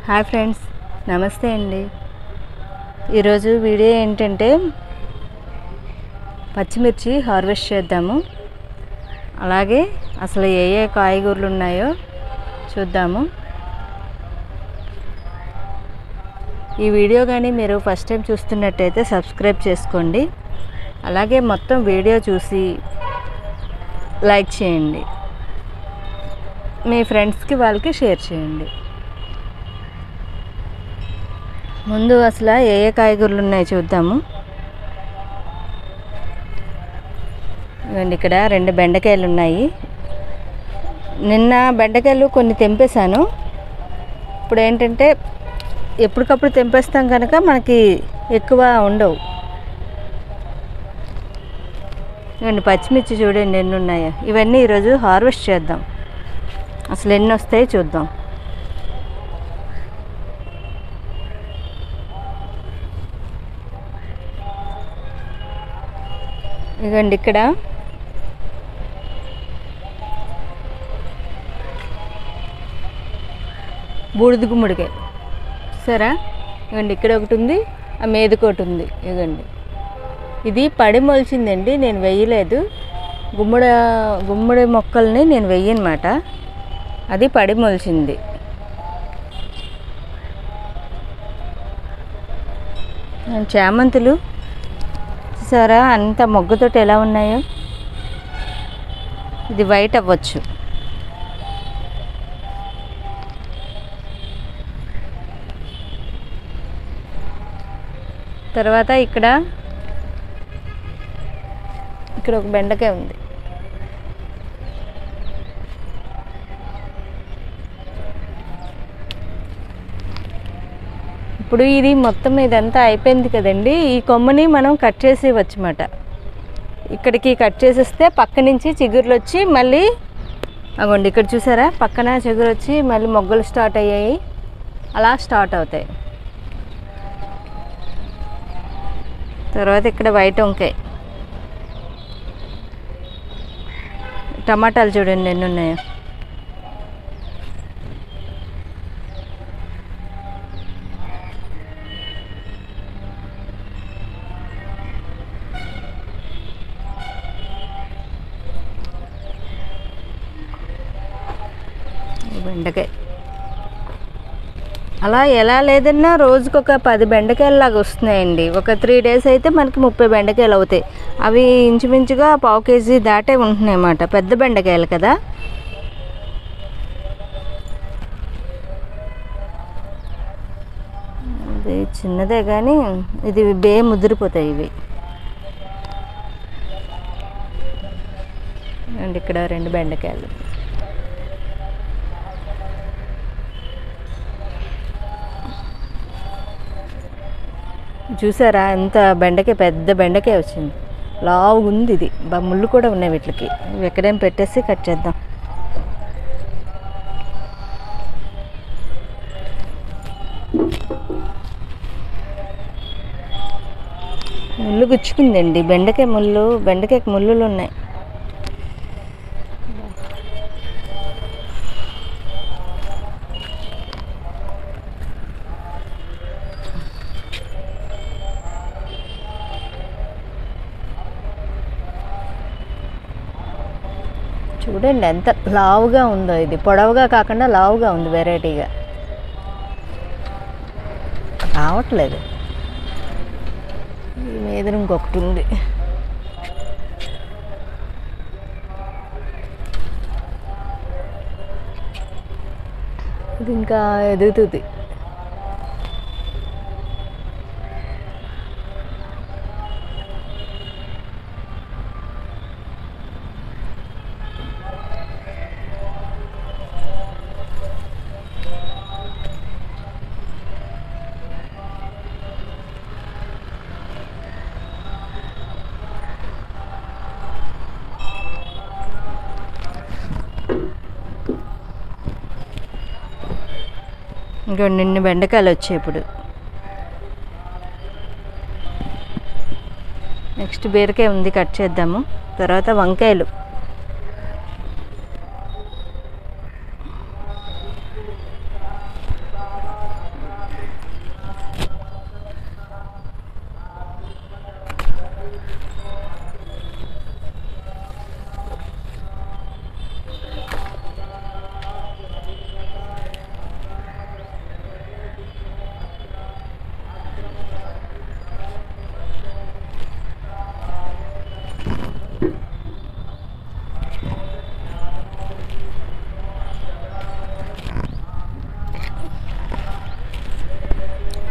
Hi friends నమస్తే అండి ఈరోజు వీడియో ఏంటంటే పచ్చిమిర్చి హార్వెస్ట్ చేద్దాము అలాగే అసలు ఏ ఏ కాయగూరలు ఉన్నాయో చూద్దాము ఈ వీడియో కానీ మీరు ఫస్ట్ టైం చూస్తున్నట్టయితే సబ్స్క్రైబ్ చేసుకోండి అలాగే మొత్తం వీడియో చూసి లైక్ చేయండి మీ ఫ్రెండ్స్కి వాళ్ళకి షేర్ చేయండి ముందు అసలు ఏ ఏ కాయగూరలు ఉన్నాయో చూద్దాము ఇవ్వండి ఇక్కడ రెండు బెండకాయలు ఉన్నాయి నిన్న బెండకాయలు కొన్ని తెంపేశాను ఇప్పుడు ఏంటంటే ఎప్పటికప్పుడు తెంపేస్తాం కనుక మనకి ఎక్కువ ఉండవు ఇవ్వండి పచ్చిమిర్చి చూడండి ఎన్ని ఉన్నాయో ఇవన్నీ ఈరోజు హార్వెస్ట్ చేద్దాం అసలు ఎన్ని వస్తాయో చూద్దాం ఇదిగోండి ఇక్కడ బూడిద గుమ్మడికాయ సరే ఇదిగోండి ఇక్కడ ఒకటి ఉంది ఆ మీదకి ఒకటి ఉంది ఇదిగోండి ఇది పడి మొలిచిందండి నేను వెయ్యలేదు గుమ్మడి గుమ్మడి మొక్కల్ని నేను వెయ్యనమాట అది పడి మొలిచింది చామంతులు చూసారా అంత మొగ్గతోటి ఎలా ఉన్నాయో ఇది వైట్ అవ్వచ్చు తర్వాత ఇక్కడ ఇక్కడ ఒక బెండకాయ ఉంది ఇప్పుడు ఇది మొత్తం ఇదంతా అయిపోయింది కదండి ఈ కొమ్మని మనం కట్ చేసి ఇవ్వచ్చమాట ఇక్కడికి కట్ చేసేస్తే పక్క నుంచి చిగుర్లు వచ్చి మళ్ళీ అగోండి ఇక్కడ చూసారా పక్కన చిగురు వచ్చి మళ్ళీ మొగ్గలు స్టార్ట్ అయ్యాయి అలా స్టార్ట్ అవుతాయి తర్వాత ఇక్కడ వైట్ వంకాయ టమాటాలు చూడండి ఎన్ని ఉన్నాయో బెండకాయ అలా ఎలా లేదన్నా రోజుకు ఒక పది బెండకాయలు లాగా వస్తున్నాయండి ఒక త్రీ డేస్ అయితే మనకి ముప్పై బెండకాయలు అవుతాయి అవి ఇంచుమించుగా పావు కేజీ దాటే ఉంటున్నాయి అన్నమాట పెద్ద బెండకాయలు కదా ఇది చిన్నదే కానీ ఇది బే ముదిరిపోతాయి ఇవి అండ్ ఇక్కడ రెండు బెండకాయలు చూసారా ఎంత బెండకాయ పెద్ద బెండకాయ వచ్చింది లావు ఉంది ఇది బా ముళ్ళు కూడా ఉన్నాయి వీటికి ఇవి ఎక్కడైనా పెట్టేసి కట్ చేద్దాం ముళ్ళు గుచ్చుకుందండి బెండకాయ ముళ్ళు బెండకాయకి ముళ్ళులు ఉన్నాయి చూడండి ఎంత లావుగా ఉందో ఇది పొడవుగా కాకుండా లావుగా ఉంది వెరైటీగా రావట్లేదు ఈ మీద ఇంకొకటి ఉంది ఇది ఇంకా ఎదుగుతుంది ఇంకో నిన్న బెండకాయలు వచ్చాయి ఇప్పుడు నెక్స్ట్ బీరకాయ ఉంది కట్ చేద్దాము తర్వాత వంకాయలు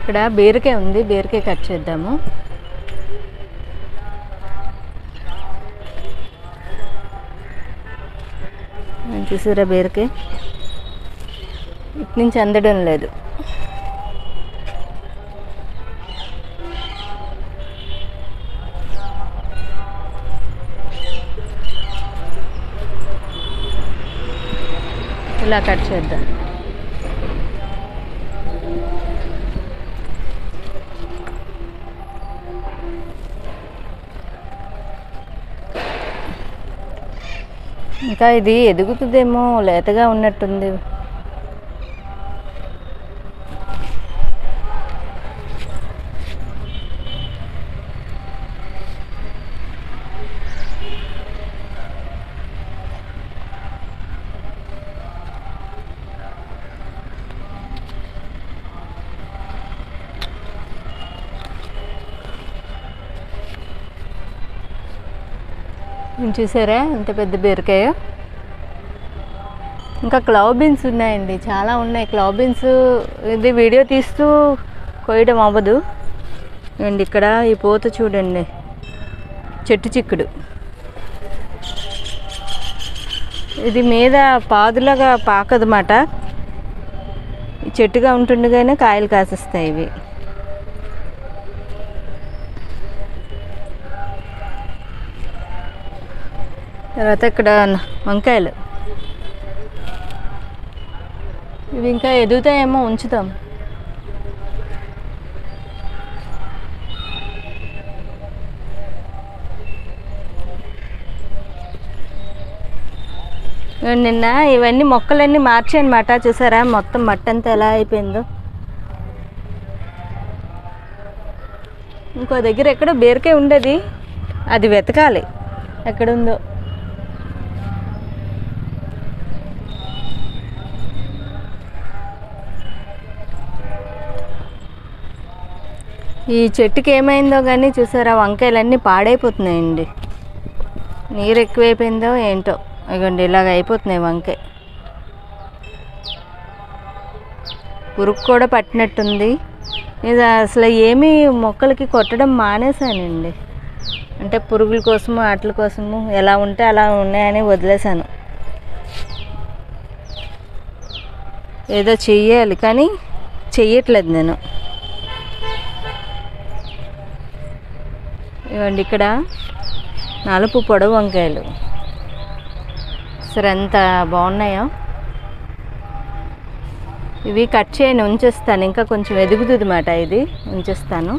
ఇక్కడ బీరకాయ ఉంది బీరకాయ కట్ చేద్దాము చూసారా బీరకాయ ఇటు నుంచి అందడం లేదు ఇలా కట్ చేద్దాం ఇంకా ఇది ఎదుగుతుందేమో లేతగా ఉన్నట్టుంది ఇది చూసారా ఎంత పెద్ద బీరకాయ ఇంకా క్లవ్ బీన్స్ ఉన్నాయండి చాలా ఉన్నాయి క్లవ్ బీన్స్ ఇది వీడియో తీస్తూ కోయడం అవ్వదు అండ్ ఇక్కడ ఈ పూత చూడండి చెట్టు చిక్కుడు ఇది మీద పాదులాగా పాకదన్నమాట ఈ చెట్టుగా ఉంటుండగానే కాయలు కాసేస్తాయి ఇవి తర్వాత ఇక్కడ వంకాయలు ఇవి ఇంకా ఎదుగుతాయేమో ఉంచుతాం నిన్న ఇవన్నీ మొక్కలన్నీ మార్చానమాట చూసారా మొత్తం మట్టి అంతా ఎలా అయిపోయిందో ఇంకో దగ్గర ఎక్కడో బీరకాయ ఉండేది అది వెతకాలి ఎక్కడుందో ఈ చెట్టుకి ఏమైందో కానీ చూసారా వంకాయలన్నీ పాడైపోతున్నాయండి నీరు ఎక్కువైపోయిందో ఏంటో ఇగోండి ఇలాగ అయిపోతున్నాయి వంకాయ పురుగు కూడా పట్టినట్టుంది ఇది అసలు ఏమీ మొక్కలకి కొట్టడం మానేశానండి అంటే పురుగుల కోసము వాటి కోసము ఎలా ఉంటే అలా ఉన్నాయని వదిలేశాను ఏదో చెయ్యాలి కానీ చెయ్యట్లేదు నేను ఇవ్వండి ఇక్కడ నలుపు పొడవు వంకాయలు సరే ఎంత బాగున్నాయో ఇవి కట్ చేయని ఉంచేస్తాను ఇంకా కొంచెం ఎదుగుతుంది మాట ఇది ఉంచేస్తాను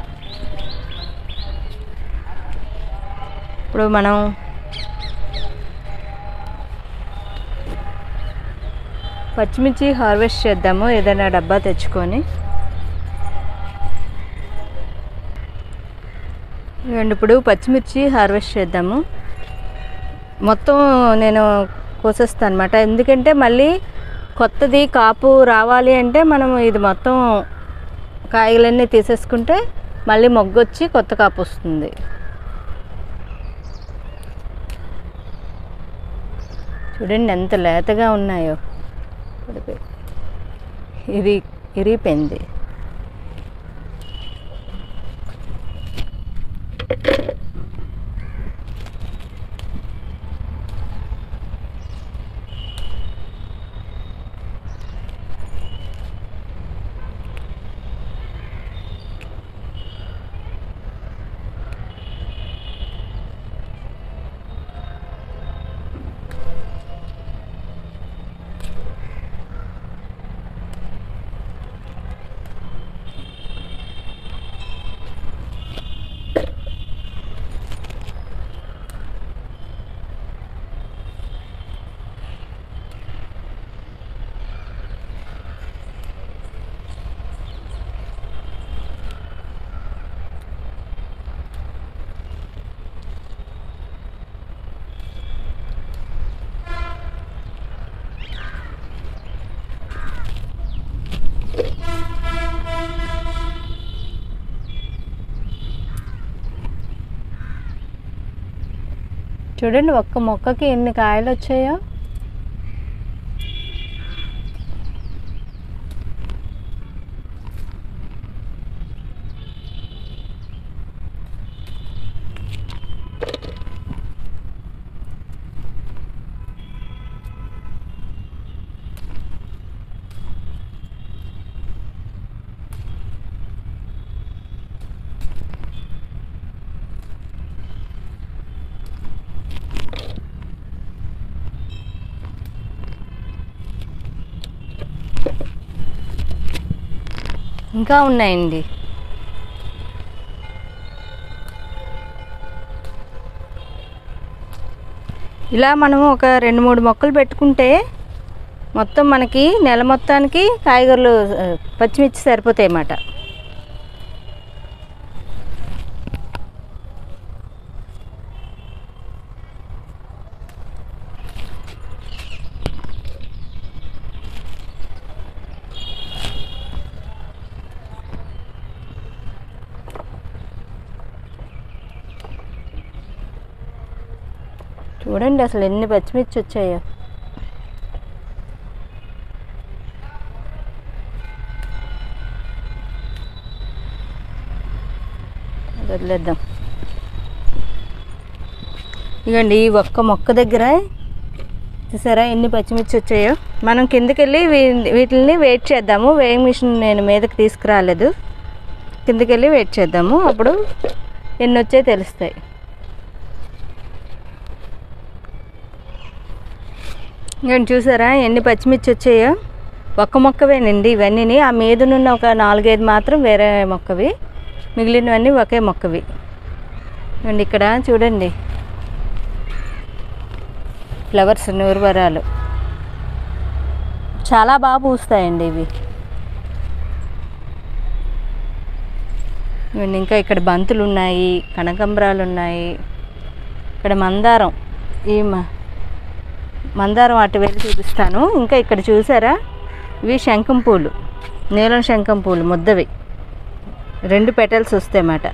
ఇప్పుడు మనం పచ్చిమిర్చి హార్వెస్ట్ చేద్దాము ఏదైనా డబ్బా తెచ్చుకొని ఇవ్వండి ఇప్పుడు పచ్చిమిర్చి హార్వెస్ట్ చేద్దాము మొత్తం నేను కోసేస్తాను అనమాట ఎందుకంటే మళ్ళీ కొత్తది కాపు రావాలి అంటే మనం ఇది మొత్తం కాయలన్నీ తీసేసుకుంటే మళ్ళీ మొగ్గొచ్చి కొత్త కాపు వస్తుంది చూడండి ఎంత లేతగా ఉన్నాయో పడిపోయి. ఇది ఇరిగిపోయింది చూడండి ఒక్క మొక్కకి ఎన్ని కాయలు వచ్చాయో ఇంకా ఉన్నాయండి ఇలా మనం ఒక రెండు మూడు మొక్కలు పెట్టుకుంటే మొత్తం మనకి నెల మొత్తానికి కాయగూరలు ఆ, పచ్చిమిర్చి సరిపోతాయి అన్నమాట చూడండి అసలు ఎన్ని పచ్చిమిర్చి వచ్చాయో అది వదిలేద్దాం ఇగండి ఈ ఒక్క మొక్క దగ్గర చూసారా ఎన్ని పచ్చిమిర్చి వచ్చాయో మనం కిందకి వెళ్ళి వీ- వీటిని వెయిట్ చేద్దాము వేయింగ్ మిషన్ నేను మీదకి తీసుకురాలేదు కిందకి వెళ్ళి వెయిట్ చేద్దాము అప్పుడు ఎన్ని వచ్చాయో తెలుస్తాయి ఇంకండి చూసారా ఎన్ని పచ్చిమిర్చి వచ్చాయో ఒక్క మొక్కవేనండి ఇవన్నీ ఆ మీదనున్న ఒక నాలుగైదు మాత్రం వేరే మొక్కవి మిగిలినవన్నీ ఒకే మొక్కవి అండి ఇక్కడ చూడండి ఫ్లవర్స్ నూరువరాలు చాలా బాగా పూస్తాయండి ఇవి ఇవ్వండి ఇంకా ఇక్కడ బంతులు ఉన్నాయి కనకంబరాలు ఉన్నాయి ఇక్కడ మందారం ఈ మ- మందారం అటు వెళ్ళి చూపిస్తాను ఇంకా ఇక్కడ చూసారా ఇవి శంఖం పూలు నీలం శంఖం పూలు ముద్దవి రెండు పెటల్స్ వస్తాయన్నమాట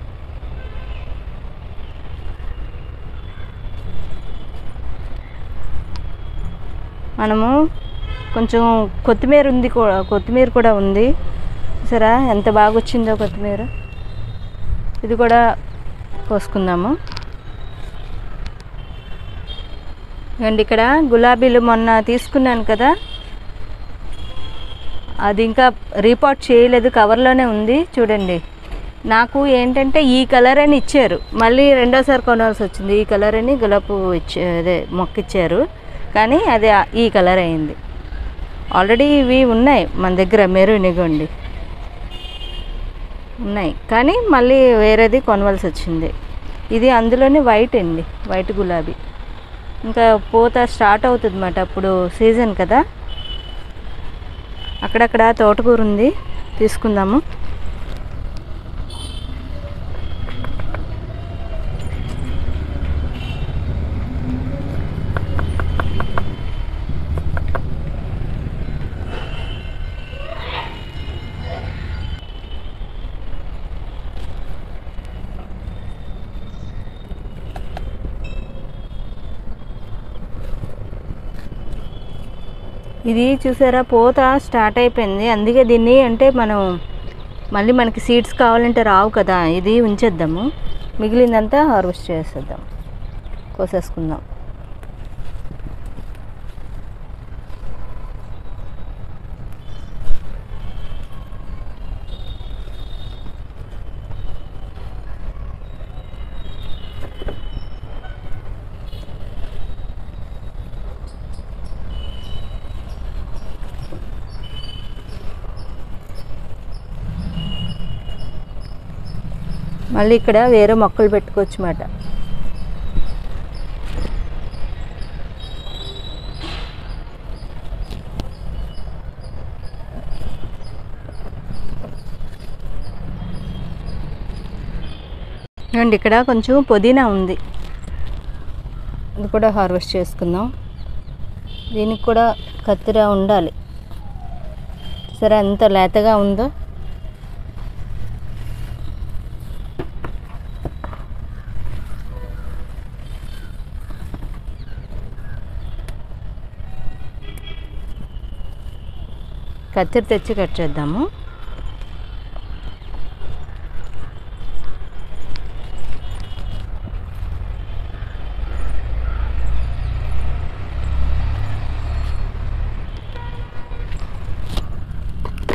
మనము కొంచెం కొత్తిమీర ఉంది కూ- కొత్తిమీర కూడా ఉంది సరే ఎంత బాగా వచ్చిందో కొత్తిమీర ఇది కూడా కోసుకుందాము అండ్ ఇక్కడ గులాబీలు మొన్న తీసుకున్నాను కదా అది ఇంకా రీపాట్ చేయలేదు కవర్లోనే ఉంది చూడండి నాకు ఏంటంటే ఈ కలర్ అని ఇచ్చారు మళ్ళీ రెండోసారి కొనాల్సి వచ్చింది ఈ కలర్ అని గులాబీ ఇచ్చే అదే మొక్క ఇచ్చారు కానీ అది ఆ- ఈ కలర్ అయింది ఆల్రెడీ ఇవి ఉన్నాయి మన దగ్గర మెరూన్ ఇగోండి ఉన్నాయి కానీ మళ్ళీ వేరేది కొనవలసి వచ్చింది ఇది అందులోనే వైట్ అండి వైట్ గులాబీ ఇంకా పూత స్టార్ట్ అవుతుంది అన్నమాట అప్పుడు సీజన్ కదా అక్కడక్కడ తోటకూర ఉంది తీసుకుందాము ఇది చూసారా పూత స్టార్ట్ అయిపోయింది అందుకే దీన్ని అంటే మనం మళ్ళీ మనకి సీడ్స్ కావాలంటే రావు కదా ఇది ఉంచేద్దాము మిగిలిందంతా హార్వెస్ట్ చేసేద్దాం కోసేసుకుందాం మళ్ళీ ఇక్కడ వేరే మొక్కలు పెట్టుకోవచ్చు అన్నమాట అండి ఇక్కడ కొంచెం పుదీనా ఉంది ఇది కూడా హార్వెస్ట్ చేసుకుందాం దీనికి కూడా కత్తిర ఉండాలి సరే ఎంత లేతగా ఉందో కత్తిరి తెచ్చి కట్ చేద్దాము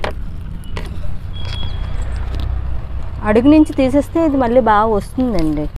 అడుగు నుంచి తీసేస్తే ఇది మళ్ళీ బాగా వస్తుందండి